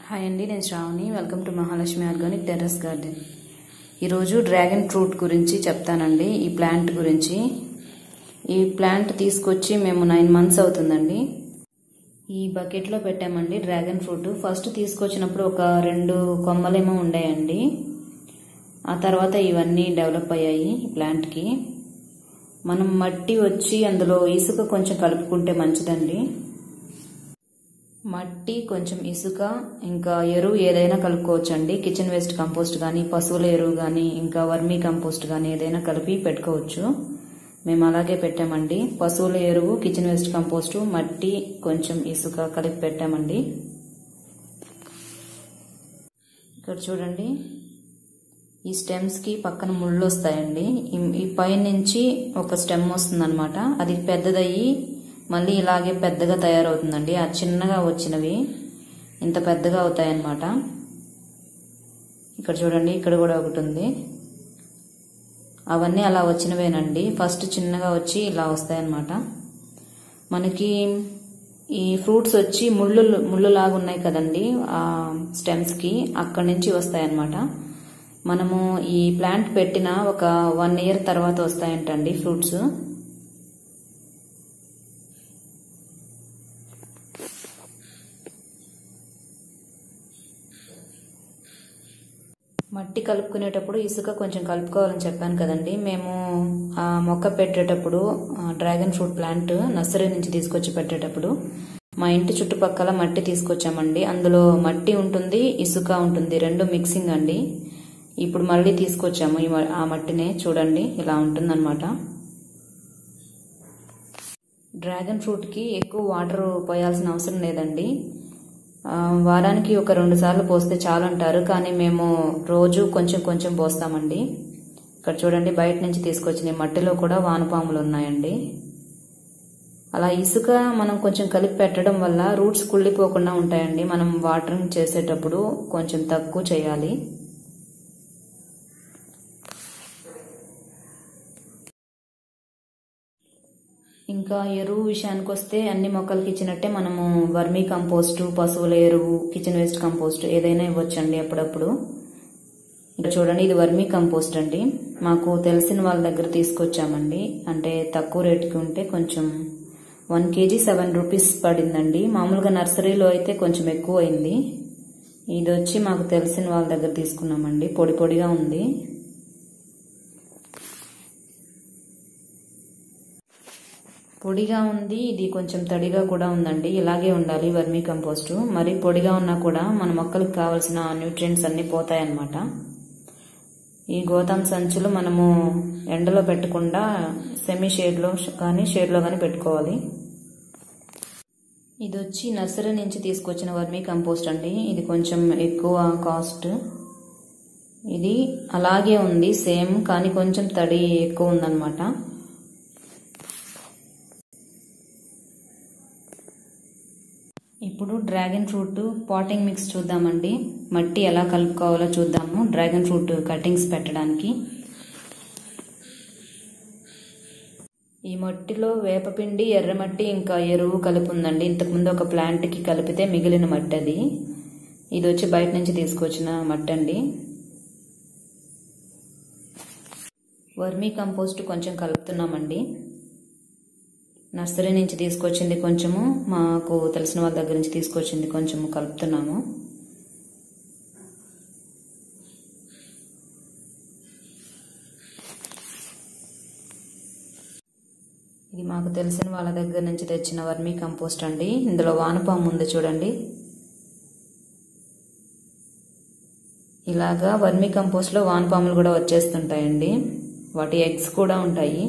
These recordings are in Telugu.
హాయ్ అండి నేను Sravani welcome to Mahalakshmi organic terrace garden ఈరోజు డ్రాగన్ ఫ్రూట్ గురించి చెప్తానండి ఈ ప్లాంట్ గురించి ఈ ప్లాంట్ తీసుకొచ్చి మేము నైన్ మంత్స్ అవుతుందండి ఈ బకెట్లో పెట్టామండి డ్రాగన్ ఫ్రూట్ ఫస్ట్ తీసుకొచ్చినప్పుడు ఒక రెండు కొమ్మలేమో ఉండేయండి ఆ తర్వాత ఇవన్నీ డెవలప్ అయ్యాయి ఈ ప్లాంట్కి మనం మట్టి వచ్చి అందులో ఇసుక కొంచెం కలుపుకుంటే మంచిదండి మట్టి కొంచెం ఇసుక ఇంకా ఎరువు ఏదైనా కలుపుకోవచ్చండి కిచెన్ వేస్ట్ కంపోస్ట్ కానీ పశువుల ఎరువు కానీ ఇంకా వర్మీ కంపోస్ట్ కానీ ఏదైనా కలిపి పెట్టుకోవచ్చు మేము అలాగే పెట్టామండి పశువుల ఎరువు కిచెన్ వేస్ట్ కంపోస్ట్ మట్టి కొంచెం ఇసుక కలిపి పెట్టామండి ఇక్కడ చూడండి ఈ స్టెమ్స్కి పక్కన ముళ్ళు వస్తాయండి ఈ పైనుంచి ఒక స్టెమ్ వస్తుందన్నమాట అది పెద్దదయ్యి మళ్ళీ ఇలాగే పెద్దగా తయారవుతుందండి ఆ చిన్నగా వచ్చినవి ఇంత పెద్దగా అవుతాయన్నమాట ఇక్కడ చూడండి ఇక్కడ కూడా ఒకటి ఉంది అవన్నీ అలా వచ్చినవేనండి ఫస్ట్ చిన్నగా వచ్చి ఇలా వస్తాయన్నమాట మనకి ఈ ఫ్రూట్స్ వచ్చి ముళ్ళు ముళ్ళు లాగా ఉన్నాయి కదండి ఆ స్టెమ్స్కి అక్కడి నుంచి వస్తాయన్నమాట మనము ఈ ప్లాంట్ పెట్టిన ఒక వన్ ఇయర్ తర్వాత వస్తాయంటండి ఫ్రూట్స్ మట్టి కలుపుకునేటప్పుడు ఇసుక కొంచెం కలుపుకోవాలని చెప్పాను కదండి మేము ఆ మొక్క పెట్టేటప్పుడు డ్రాగన్ ఫ్రూట్ ప్లాంట్ నర్సరీ నుంచి తీసుకొచ్చి పెట్టేటప్పుడు మా ఇంటి చుట్టుపక్కల మట్టి తీసుకొచ్చామండి అందులో మట్టి ఉంటుంది ఇసుక ఉంటుంది రెండు మిక్సింగ్ అండి ఇప్పుడు మళ్ళీ తీసుకొచ్చాము ఆ మట్టినే చూడండి ఇలా ఉంటుందన్నమాట డ్రాగన్ ఫ్రూట్కి ఎక్కువ వాటర్ పోయాల్సిన అవసరం లేదండి వారానికి ఒక రెండు సార్లు పోస్తే చాలు అంటారు కానీ మేము రోజు కొంచెం కొంచెం పోస్తామండి ఇక్కడ చూడండి బయట నుంచి తీసుకొచ్చిన మట్టిలో కూడా వానపాములు ఉన్నాయండి అలా ఇసుక మనం కొంచెం కలిపి పెట్టడం వల్ల రూట్స్ కుళ్ళిపోకుండా ఉంటాయండి మనం వాటరింగ్ చేసేటప్పుడు కొంచెం తక్కువ చేయాలి ఇంకా ఎరువు విషయానికి వస్తే అన్ని మొక్కలకి ఇచ్చినట్టే మనము వర్మీ కంపోస్ట్ పశువుల ఎరువు కిచెన్ వేస్ట్ కంపోస్ట్ ఏదైనా ఇవ్వచ్చండి అప్పుడప్పుడు ఇక్కడ చూడండి ఇది వర్మీ కంపోస్ట్ అండి మాకు తెలిసిన వాళ్ళ దగ్గర తీసుకొచ్చామండి అంటే తక్కువ రేటుకి ఉంటే కొంచెం వన్ కేజీ సెవెన్ రూపీస్ పడిందండి మామూలుగా నర్సరీలో అయితే కొంచెం ఎక్కువ అయింది ఇది వచ్చి మాకు తెలిసిన వాళ్ళ దగ్గర తీసుకున్నామండి పొడి పొడిగా ఉంది పొడిగా ఉంది ఇది కొంచెం తడిగా కూడా ఉందండి ఇలాగే ఉండాలి వర్మీ కంపోస్ట్ మరి పొడిగా ఉన్నా కూడా మన మొక్కలకు కావాల్సిన న్యూట్రియంట్స్ అన్ని పోతాయన్నమాట ఈ గోతాం సంచులు మనము ఎండలో పెట్టకుండా సెమీ షేడ్లో కానీ షేడ్లో కానీ పెట్టుకోవాలి ఇది వచ్చి నర్సరీ నుంచి తీసుకొచ్చిన వర్మీ కంపోస్ట్ అండి ఇది కొంచెం ఎక్కువ కాస్ట్ ఇది అలాగే ఉంది సేమ్ కానీ కొంచెం తడి ఎక్కువ ఉందన్నమాట ఇప్పుడు డ్రాగన్ ఫ్రూట్ పాటింగ్ మిక్స్ చూద్దామండి మట్టి ఎలా కలుపుకోవాలో చూద్దాము డ్రాగన్ ఫ్రూట్ కటింగ్స్ పెట్టడానికి ఈ మట్టిలో వేపపిండి ఎర్రమట్టి ఇంకా ఎరువు కలిపి ఉందండి ఇంతకుముందు ఒక ప్లాంట్కి కలిపితే మిగిలిన మట్టి అది ఇది వచ్చి బయట నుంచి తీసుకొచ్చిన మట్టి అండి వర్మీ కంపోస్ట్ కొంచెం కలుపుతున్నామండి నర్సరీ నుంచి తీసుకొచ్చింది కొంచెము మాకు తెలిసిన వాళ్ళ దగ్గర నుంచి తీసుకొచ్చింది కొంచెము కలుపుతున్నాము ఇది మాకు తెలిసిన వాళ్ళ దగ్గర నుంచి తెచ్చిన వర్మీ కంపోస్ట్ అండి ఇందులో వానపాము ఉంది చూడండి ఇలాగా వర్మీ కంపోస్ట్లో వానపాములు కూడా వచ్చేస్తుంటాయండి వాటి ఎగ్స్ కూడా ఉంటాయి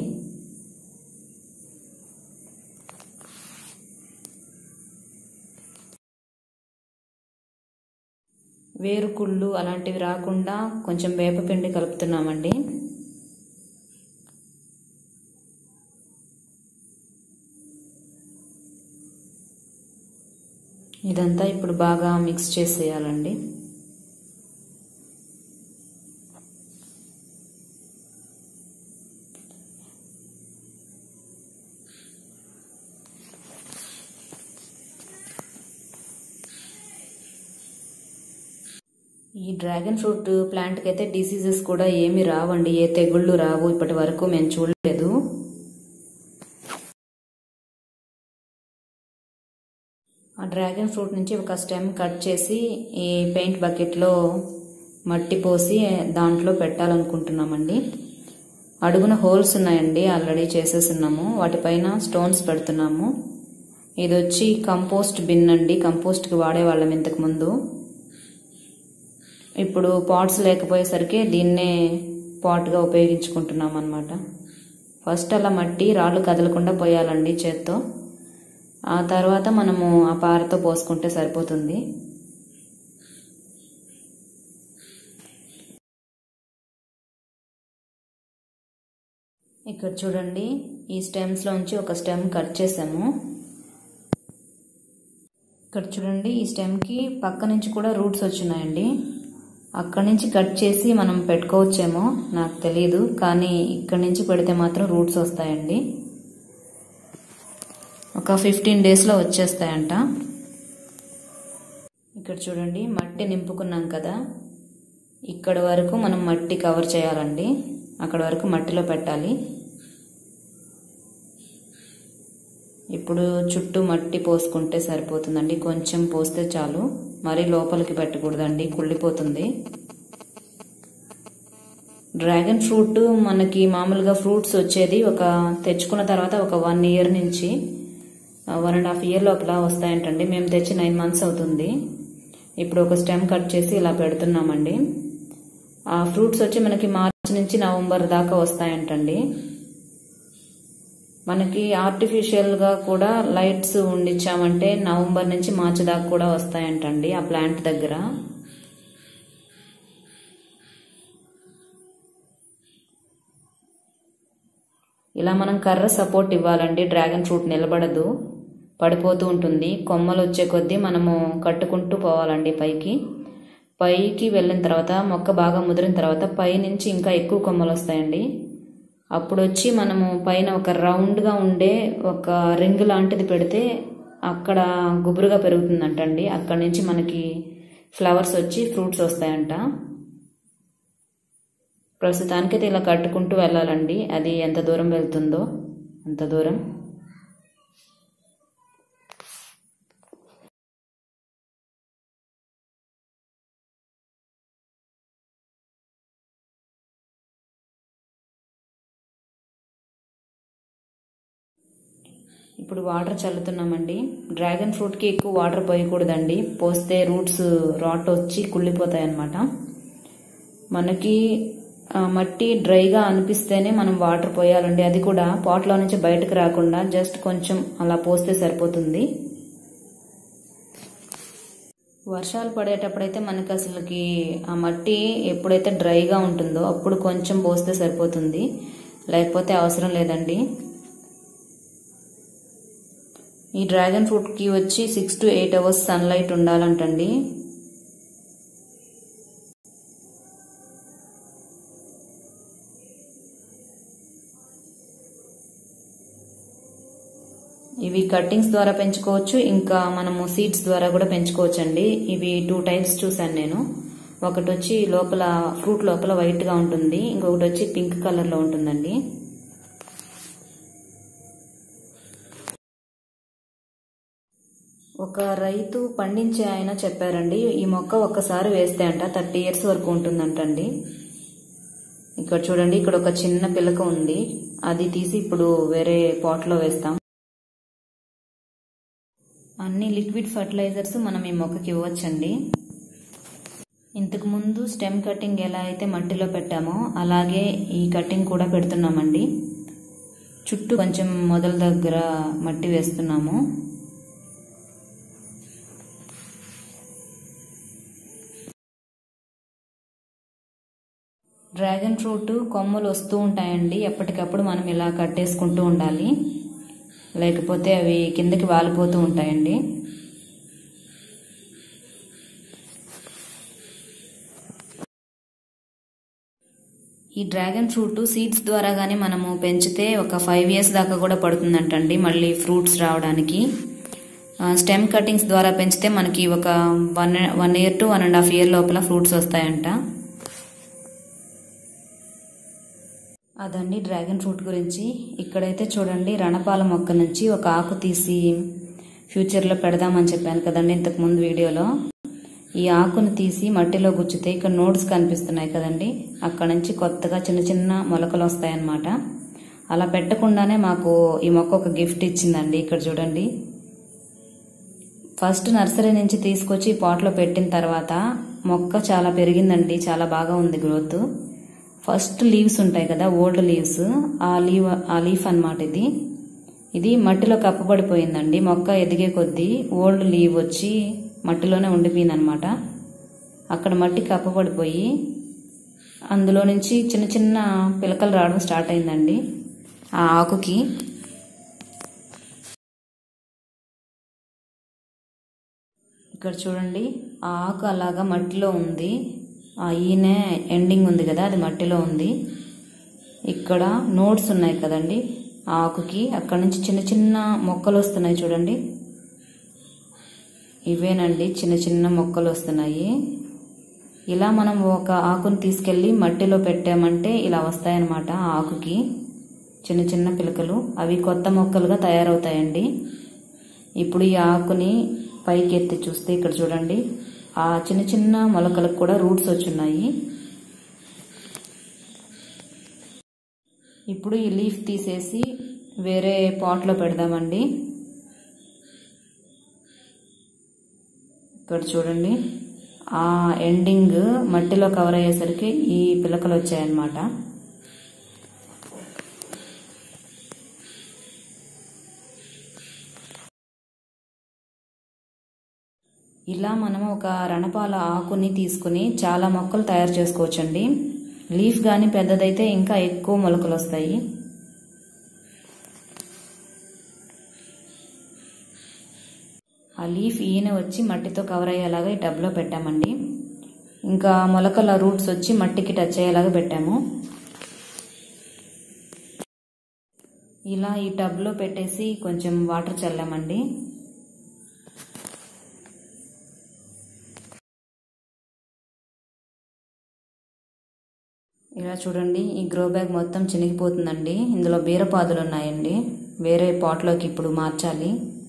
వేరుకుళ్ళు అలాంటివి రాకుండా కొంచెం వేపపిండి కలుపుతున్నామండి ఇదంతా ఇప్పుడు బాగా మిక్స్ చేసేయాలండి ఈ డ్రాగన్ ఫ్రూట్ ప్లాంట్కి అయితే డిసీజెస్ కూడా ఏమి రావండి ఏ తెగుళ్ళు రావు ఇప్పటి వరకు మేము చూడలేదు ఆ డ్రాగన్ ఫ్రూట్ నుంచి ఒక స్టెమ్ కట్ చేసి ఈ పెయింట్ బకెట్లో మట్టి పోసి దాంట్లో పెట్టాలనుకుంటున్నామండి అడుగున హోల్స్ ఉన్నాయండి ఆల్రెడీ చేసేస్తున్నాము వాటిపైన స్టోన్స్ పెడుతున్నాము ఇది వచ్చి కంపోస్ట్ బిన్ అండి కంపోస్ట్కి వాడేవాళ్ళం ఇంతకు ముందు ఇప్పుడు పాట్స్ లేకపోయేసరికి దీన్నే పాట్గా ఉపయోగించుకుంటున్నాం అనమాట ఫస్ట్ అలా మట్టి రాళ్ళు కదలకుండా పోయాలండి చేత్తో ఆ తర్వాత మనము ఆ పారతో పోసుకుంటే సరిపోతుంది ఇక్కడ చూడండి ఈ స్టెమ్స్లోంచి ఒక స్టెమ్ కట్ చేసాము ఇక్కడ చూడండి ఈ స్టెమ్కి పక్క నుంచి కూడా రూట్స్ వచ్చినాయండి అక్కడి నుంచి కట్ చేసి మనం పెట్టుకోవచ్చేమో నాకు తెలియదు కానీ ఇక్కడి నుంచి పెడితే మాత్రం రూట్స్ వస్తాయండి ఒక ఫిఫ్టీన్ డేస్లో వచ్చేస్తాయంట ఇక్కడ చూడండి మట్టి నింపుకున్నాం కదా ఇక్కడ వరకు మనం మట్టి కవర్ చేయాలండి అక్కడ వరకు మట్టిలో పెట్టాలి ఇప్పుడు చుట్టూ మట్టి పోసుకుంటే సరిపోతుందండి కొంచెం పోస్తే చాలు మరీ లోపలికి పెట్టకూడదండి కుళ్ళిపోతుంది డ్రాగన్ ఫ్రూట్ మనకి మామూలుగా ఫ్రూట్స్ వచ్చేది ఒక తెచ్చుకున్న తర్వాత ఒక వన్ ఇయర్ నుంచి వన్ అండ్ హాఫ్ ఇయర్ లోపల వస్తాయంటండి మేము తెచ్చి నైన్ మంత్స్ అవుతుంది ఇప్పుడు ఒక స్టెమ్ కట్ చేసి ఇలా పెడుతున్నామండి ఆ ఫ్రూట్స్ వచ్చి మనకి మార్చి నుంచి నవంబర్ దాకా వస్తాయంటండి మనకి ఆర్టిఫిషియల్గా కూడా లైట్స్ ఉండిచ్చామంటే నవంబర్ నుంచి మార్చి దాకా కూడా వస్తాయంటండి ఆ ప్లాంట్ దగ్గర ఇలా మనం కర్ర సపోర్ట్ ఇవ్వాలండి డ్రాగన్ ఫ్రూట్ నిలబడదు పడిపోతూ ఉంటుంది కొమ్మలు వచ్చే కొద్దీ మనము కట్టుకుంటూ పోవాలండి పైకి పైకి వెళ్ళిన తర్వాత మొక్క బాగా ముదిరిన తర్వాత పై నుంచి ఇంకా ఎక్కువ కొమ్మలు వస్తాయండి అప్పుడు వచ్చి మనము పైన ఒక రౌండ్గా ఉండే ఒక రింగ్ లాంటిది పెడితే అక్కడ గుబురుగా పెరుగుతుందంటండి అక్కడ నుంచి మనకి ఫ్లవర్స్ వచ్చి ఫ్రూట్స్ వస్తాయంట ప్రస్తుతానికైతే ఇలా కట్టుకుంటూ వెళ్ళాలండి అది ఎంత దూరం వెళ్తుందో అంత దూరం ఇప్పుడు వాటర్ చల్లుతున్నామండి డ్రాగన్ ఫ్రూట్కి ఎక్కువ వాటర్ పోయకూడదండి పోస్తే రూట్స్ రాట్ వచ్చి కుళ్ళిపోతాయి అన్నమాట మనకి మట్టి డ్రైగా అనిపిస్తేనే మనం వాటర్ పోయాలండి అది కూడా పాట్లో నుంచి బయటకు రాకుండా జస్ట్ కొంచెం అలా పోస్తే సరిపోతుంది వర్షాలు పడేటప్పుడైతే మనకి అసలుకి ఆ మట్టి ఎప్పుడైతే డ్రైగా ఉంటుందో అప్పుడు కొంచెం పోస్తే సరిపోతుంది లేకపోతే అవసరం లేదండి ఈ డ్రాగన్ ఫ్రూట్కి వచ్చి six to eight hours sunlight ఉండాలంటండి ఇవి కట్టింగ్స్ ద్వారా పెంచుకోవచ్చు ఇంకా మనము సీడ్స్ ద్వారా కూడా పెంచుకోవచ్చు అండి ఇవి టూ టైప్స్ చూసాను నేను ఒకటి వచ్చి లోపల ఫ్రూట్ లోపల వైట్గా ఉంటుంది ఇంకొకటి వచ్చి పింక్ కలర్లో ఉంటుందండి ఒక రైతు పండించే ఆయన చెప్పారండి ఈ మొక్క ఒక్కసారి వేస్తే అంట థర్టీ ఇయర్స్ వరకు ఉంటుందంటండి ఇక్కడ చూడండి ఇక్కడ ఒక చిన్న పిలక ఉంది అది తీసి ఇప్పుడు వేరే పాట్లో వేస్తాం అన్ని లిక్విడ్ ఫర్టిలైజర్స్ మనం ఈ మొక్కకి ఇవ్వచ్చండి ఇంతకు ముందు స్టెమ్ కటింగ్ ఎలా అయితే మట్టిలో పెట్టామో అలాగే ఈ కటింగ్ కూడా పెడుతున్నామండి చుట్టూ కొంచెం మొదల దగ్గర మట్టి వేస్తున్నాము డ్రాగన్ ఫ్రూట్ కొమ్మలు వస్తూ ఉంటాయండి ఎప్పటికప్పుడు మనం ఇలా కట్టేసుకుంటూ ఉండాలి లేకపోతే అవి కిందకి వాలిపోతూ ఉంటాయండి ఈ డ్రాగన్ ఫ్రూట్ సీడ్స్ ద్వారా కానీ మనము పెంచితే ఒక ఫైవ్ ఇయర్స్ దాకా కూడా పడుతుందంటండి మళ్ళీ ఫ్రూట్స్ రావడానికి స్టెమ్ కటింగ్స్ ద్వారా పెంచితే మనకి ఒక one one year to one and half year లోపల ఫ్రూట్స్ వస్తాయంట అదండి డ్రాగన్ ఫ్రూట్ గురించి ఇక్కడైతే చూడండి రణపాల మొక్క నుంచి ఒక ఆకు తీసి ఫ్యూచర్లో పెడదామని చెప్పాను కదండి ఇంతకు ముందు వీడియోలో ఈ ఆకును తీసి మట్టిలో గుచ్చితే ఇక్కడ నోట్స్ కనిపిస్తున్నాయి కదండి అక్కడ నుంచి కొత్తగా చిన్న చిన్న మొలకలు వస్తాయన్నమాట అలా పెట్టకుండానే మాకు ఈ మొక్క ఒక గిఫ్ట్ ఇచ్చిందండి ఇక్కడ చూడండి ఫస్ట్ నర్సరీ నుంచి తీసుకొచ్చి పాట్లో పెట్టిన తర్వాత మొక్క చాలా పెరిగిందండి చాలా బాగా ఉంది గ్రోత్ ఫస్ట్ లీవ్స్ ఉంటాయి కదా ఓల్డ్ లీవ్స్ ఆ లీవ్ ఆ లీఫ్ అనమాట ఇది ఇది మట్టిలో కప్పబడిపోయిందండి మొక్క ఎదిగే కొద్దీ ఓల్డ్ లీవ్ వచ్చి మట్టిలోనే ఉండిపోయింది అనమాట అక్కడ మట్టి కప్పబడిపోయి అందులో నుంచి చిన్న చిన్న పిలకలు రావడం స్టార్ట్ అయిందండి ఆ ఆకుకి ఇక్కడ చూడండి ఆ ఆకు అలాగా మట్టిలో ఉంది ఆ ఈయనే ఎండింగ్ ఉంది కదా అది మట్టిలో ఉంది ఇక్కడ నోట్స్ ఉన్నాయి కదండి ఆ ఆకుకి అక్కడ నుంచి చిన్న చిన్న మొక్కలు వస్తున్నాయి చూడండి ఇవేనండి చిన్న చిన్న మొక్కలు వస్తున్నాయి ఇలా మనం ఒక ఆకుని తీసుకెళ్ళి మట్టిలో పెట్టామంటే ఇలా వస్తాయన్నమాట ఆ ఆకుకి చిన్న చిన్న పిలకలు అవి కొత్త మొక్కలుగా తయారవుతాయండి ఇప్పుడు ఈ ఆకుని పైకి ఎత్తి చూస్తే ఇక్కడ చూడండి ఆ చిన్న చిన్న మొలకలకు కూడా రూట్స్ వచ్చున్నాయి ఇప్పుడు ఈ లీఫ్ తీసేసి వేరే పాట్లో పెడదామండి ఇక్కడ చూడండి ఆ ఎండింగ్ మట్టిలో కవర్ అయ్యేసరికి ఈ పిలకలు వచ్చాయన్నమాట ఇలా మనం ఒక రణపాల ఆకుని తీసుకుని చాలా మొక్కలు తయారు చేసుకోవచ్చండి లీఫ్ కానీ పెద్దదైతే ఇంకా ఎక్కువ మొలకలు వస్తాయి ఆ లీఫ్ ఈయన వచ్చి మట్టితో కవర్ అయ్యేలాగా ఈ టబ్లో పెట్టామండి ఇంకా మొలకల రూట్స్ వచ్చి మట్టికి టచ్ అయ్యేలాగా పెట్టాము ఇలా ఈ టబ్లో పెట్టేసి కొంచెం వాటర్ చల్లామండి ఇలా చూడండి ఈ గ్రో బ్యాగ్ మొత్తం చినిగిపోతుందండి ఇందులో బీరపాదులు ఉన్నాయండి వేరే పాట్లోకి ఇప్పుడు మార్చాలి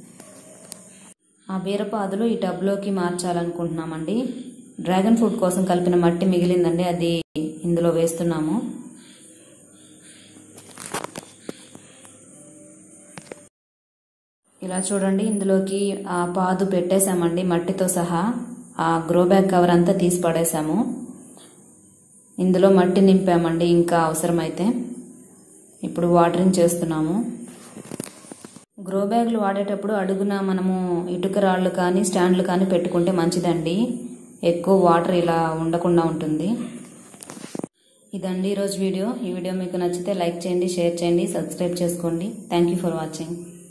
ఆ బీరపాదులు ఈ టబ్లోకి మార్చాలనుకుంటున్నామండి డ్రాగన్ ఫ్రూట్ కోసం కలిపిన మట్టి మిగిలిందండి అది ఇందులో వేస్తున్నాము ఇలా చూడండి ఇందులోకి ఆ పాదు పెట్టేశామండి మట్టితో సహా ఆ గ్రో బ్యాగ్ కవర్ అంతా తీసి పడేశాము ఇందులో మట్టి నింపామండి ఇంకా అవసరమైతే ఇప్పుడు వాటరింగ్ చేస్తున్నాము గ్రో బ్యాగ్లు వాడేటప్పుడు అడుగున మనము ఇటుక రాళ్ళు కానీ స్టాండ్లు కానీ పెట్టుకుంటే మంచిదండి ఎక్కువ వాటర్ ఇలా ఉండకుండా ఉంటుంది ఇదండి ఈరోజు వీడియో ఈ వీడియో మీకు నచ్చితే లైక్ చేయండి షేర్ చేయండి సబ్స్క్రైబ్ చేసుకోండి థ్యాంక్ యూ ఫర్ వాచింగ్